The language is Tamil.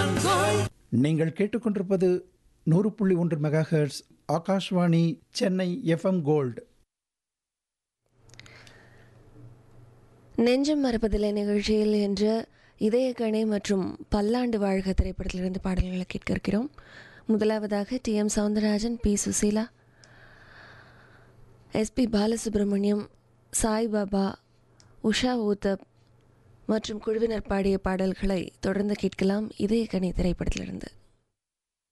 நீங்கள் கேட்டுக்கொண்டிருப்பது நூறு புள்ளி ஒன்று megahertz Akashvani Chennai FM gold நெஞ்சம் மறப்பதில்லை நிகழ்ச்சியில் என்று இதயக்கணை மற்றும் பல்லாண்டு வாழ்க திரைப்படத்திலிருந்து பாடல்களை கேட்க இருக்கிறோம் முதலாவதாக T M Soundararajan P Susheela SP Balasubramaniam Saibaba Usha Uthup மற்றும் குழுவினர் பாடிய பாடல்களை தொடர்ந்து கேட்கலாம் இதயக்கணை திரைப்படத்திலிருந்து